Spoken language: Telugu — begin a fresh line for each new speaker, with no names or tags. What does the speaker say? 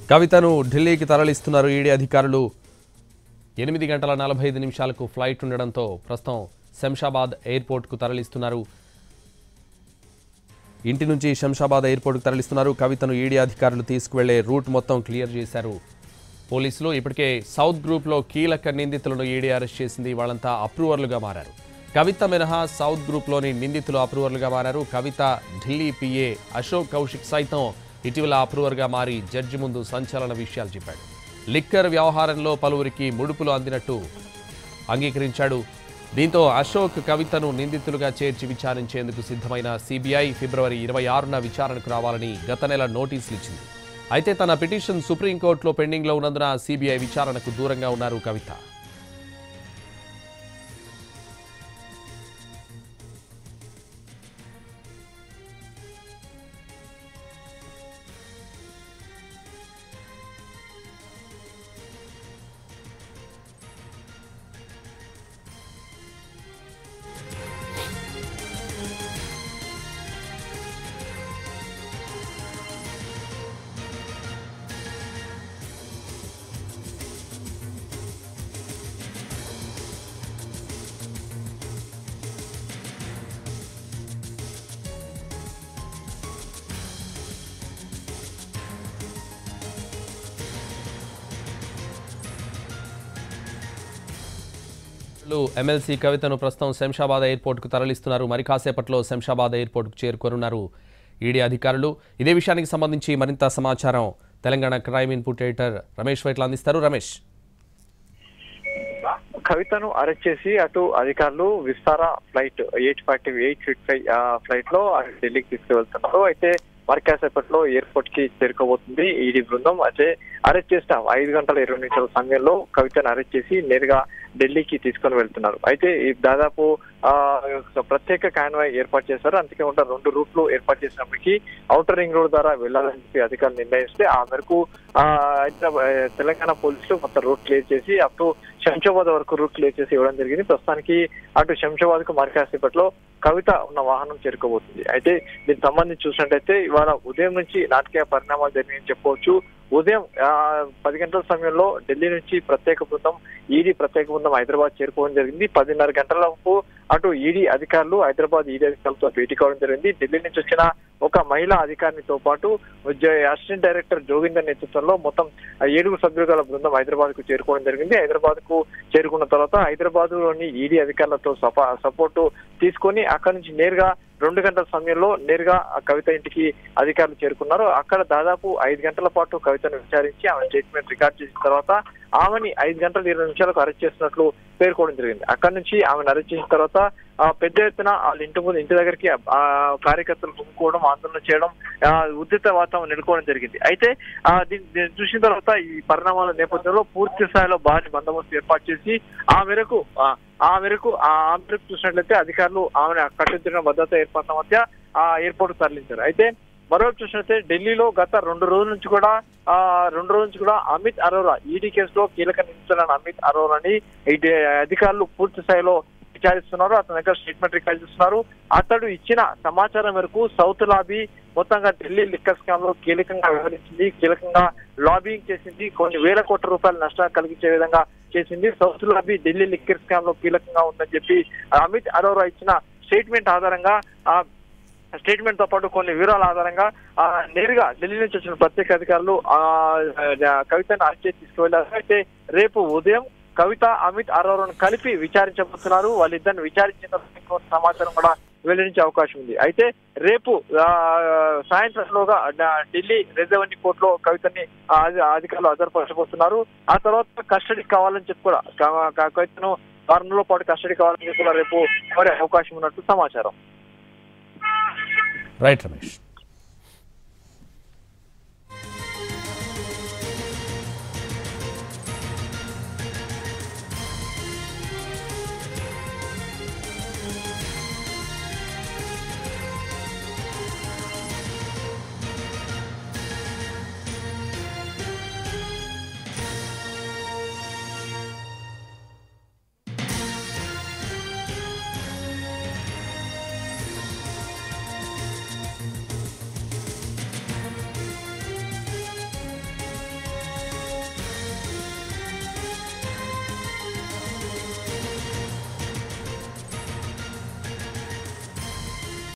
కవితను ఢిల్లీకి తరలిస్తున్నారు ఈడీ అధికారులు ఎనిమిది గంటల నలభై ఐదు నిమిషాలకు ఫ్లైట్ ఉండడంతో ప్రస్తుతం శంషాబాద్ ఎయిర్పోర్ట్కు తరలిస్తున్నారు ఇంటి నుంచి శంషాబాద్ ఎయిర్పోర్ట్కు తరలిస్తున్నారు కవితను ఈడీ అధికారులు తీసుకువెళ్లే రూట్ మొత్తం క్లియర్ చేశారు పోలీసులు ఇప్పటికే సౌత్ గ్రూప్లో కీలక నిందితులను ఈడీ అరెస్ట్ చేసింది వాళ్ళంతా అప్రూవర్లుగా మారారు కవిత మినహా సౌత్ గ్రూప్లోని నిందితులు అప్రూవర్లుగా మారారు కవిత ఢిల్లీ పిఏ అశోక్ కౌశిక్ సైతం ఇటీవల అప్రూవర్గా మారి జడ్జి ముందు సంచలన విషయాలు చెప్పాడు లిక్కర్ వ్యవహారంలో పలువురికి ముడుపులు అందినట్టు అంగీకరించాడు దీంతో అశోక్ కవితను నిందితులుగా చేర్చి విచారించేందుకు సిద్ధమైన సిబిఐ ఫిబ్రవరి ఇరవై ఆరున విచారణకు రావాలని గత నెల నోటీసులు ఇచ్చింది అయితే తన పిటిషన్ సుప్రీంకోర్టులో పెండింగ్లో ఉన్నందున సిబిఐ విచారణకు దూరంగా ఉన్నారు కవిత ఎమ్మెల్సీ కవితను ప్రస్తుతం శంషాబాద్ ఎయిర్పోర్ట్కు తరలిస్తున్నారు మరి కాసేపట్లో శంషాబాద్ ఎయిర్పోర్ట్కు చేరుకోనున్నారు ఈడీ అధికారులు ఇదే విషయానికి సంబంధించి మరింత సమాచారం Telangana crime input editor Ramesh Vaitla అందిస్తారు రమేష్
కవితను అరెస్ట్ చేసి అటు అధికారులు Vistara flight eight forty eight fifty five flight లో అటు ఢిల్లీకి తీసుకువెళ్తున్నారు అయితే మరి కాసేపట్లో ఎయిర్పోర్ట్ కి చేరుకోబోతుంది ఈడీ బృందం అయితే అరెస్ట్ చేసిన ఐదు గంటల ఇరవై నిమిషాల సమయంలో కవితను అరెస్ట్ చేసి నేరుగా ఢిల్లీకి తీసుకొని వెళ్తున్నారు అయితే ఈ దాదాపు ఆ ప్రత్యేక కాన్వాయ్ ఏర్పాటు చేశారు అంతేకాకుండా రెండు రూట్లు ఏర్పాటు చేసినప్పటికీ ఔటర్ రింగ్ రోడ్ ద్వారా వెళ్లాలని చెప్పి అధికారులు నిర్ణయిస్తే ఆ మేరకు ఆ హైదరాబాద్ తెలంగాణ పోలీసులు మొత్తం రూట్ క్లియర్ చేసి అప్ టు శంషాబాద్ వరకు రూట్ క్లియర్ చేసి ఇవ్వడం జరిగింది ప్రస్తుతానికి అటు శంషాబాద్ కు మరి కాసేపట్లో కవిత ఉన్న వాహనం చేరుకోబోతుంది అయితే దీనికి సంబంధించి చూసినట్టయితే ఇవాళ ఉదయం నుంచి నాటకీయ పరిణామాలు జరిగాయని చెప్పవచ్చు ఉదయం ఆ, పది గంటల సమయంలో ఢిల్లీ నుంచి ప్రత్యేక బృందం ఈడీ ప్రత్యేక బృందం హైదరాబాద్ చేరుకోవడం జరిగింది పదిన్నర గంటలకు అటు ఈడీ అధికారులు హైదరాబాద్ ఈడీ అధికారులతో భేటీ కావడం జరిగింది ఢిల్లీ నుంచి వచ్చిన ఒక మహిళా అధికారినితో పాటు జ- అసిస్టెంట్ డైరెక్టర్ జోగిందర్ నేతృత్వంలో మొత్తం ఏడుగురు సభ్యులు గల బృందం హైదరాబాద్ కు చేరుకోవడం జరిగింది హైదరాబాద్ కు చేరుకున్న తర్వాత హైదరాబాద్ లోని ఈడీ అధికారులతో సపా సపోర్టు తీసుకొని అక్కడి నుంచి నేరుగా రెండు గంటల సమయంలో నేరుగా ఆ కవిత ఇంటికి అధికారులు చేరుకున్నారు అక్కడ దాదాపు ఐదు గంటల పాటు కవితను విచారించి ఆమె స్టేట్మెంట్ రికార్డ్ చేసిన తర్వాత ఆమెని ఐదు గంటల ఇరవై నిమిషాలకు అరెస్ట్ చేసినట్లు పేర్కోవడం జరిగింది అక్కడి నుంచి ఆమెను అరెస్ట్ చేసిన తర్వాత ఆ, పెద్ద ఎత్తున వాళ్ళ ఇంటి ముందు ఇంటి దగ్గరికి ఆ కార్యకర్తలు గుమ్ముకోవడం ఆందోళన చేయడం ఆ, ఉద్రిక్త వాతావరణం నెలకొనడం జరిగింది అయితే ఆ దీన్ని దీన్ని చూసిన తర్వాత ఈ పరిణామాల నేపథ్యంలో పూర్తి స్థాయిలో భారీ బందోబస్తు ఏర్పాటు చేసి ఆ మేరకు ఆ, ఆ మేరకు ఆ ఆ మేరకు చూసినట్లయితే అధికారులు ఆమెను కట్టుదిట్టిన భద్రత ఏర్పాట్ల మధ్య ఆ ఎయిర్పోర్ట్ తరలించారు అయితే మరోవైపు చూసినట్లయితే ఢిల్లీలో గత రెండు రోజుల నుంచి కూడా ఆ రెండు రోజుల నుంచి కూడా అమిత్ అరోరా ఈడీ కేసులో కీలక నిందితులైన అమిత్ అరోరాని ఈ డే- అధికారులు పూర్తి స్థాయిలో విచారిస్తున్నారు అతని దగ్గర స్టేట్మెంట్ రికార్డ్ చేస్తున్నారు అతడు ఇచ్చిన సమాచారం మేరకు సౌత్ లాబీ మొత్తంగా ఢిల్లీ లిక్కర్ స్కామ్ లో కీలకంగా వ్యవహరించింది కీలకంగా లాబింగ్ చేసింది కొన్ని వేల కోట్ల రూపాయల నష్టాలు కలిగించే విధంగా చేసింది south lobby Delhi liquor scam లో కీలకంగా ఉందని చెప్పి అమిత్ అరోరా ఇచ్చిన స్టేట్మెంట్ ఆధారంగా ఆ స్టేట్మెంట్ తో పాటు కొన్ని వివరాల ఆధారంగా ఆ, నేరుగా ఢిల్లీ నుంచి వచ్చిన ప్రత్యేక అధికారులు ఆ ఆ, కవితను అరెస్ట్ చేసి తీసుకువెళ్లారు అయితే రేపు ఉదయం కవిత అమిత్ అరోరాను కలిపి విచారించబోతున్నారు వాళ్ళిద్దరిని విచారించిన తర్వాత ఇంకొంత సమాచారం కూడా వెల్లడించే అవకాశం ఉంది అయితే రేపు ఆ, సాయంత్రంలోగా డ- ఢిల్లీ రిజర్వ్ కోర్టులో కవితని ఆ, అధి- అధికారులు హాజరుపరచబోతున్నారు ఆ తర్వాత కస్టడీ కావాలని చెప్పి కూడా క- క- కవితను వారంలో పాటు కస్టడీ కావాలని చెప్పి కూడా రేపు కోరే అవకాశం ఉన్నట్టు సమాచారం
రైట్ రమేష్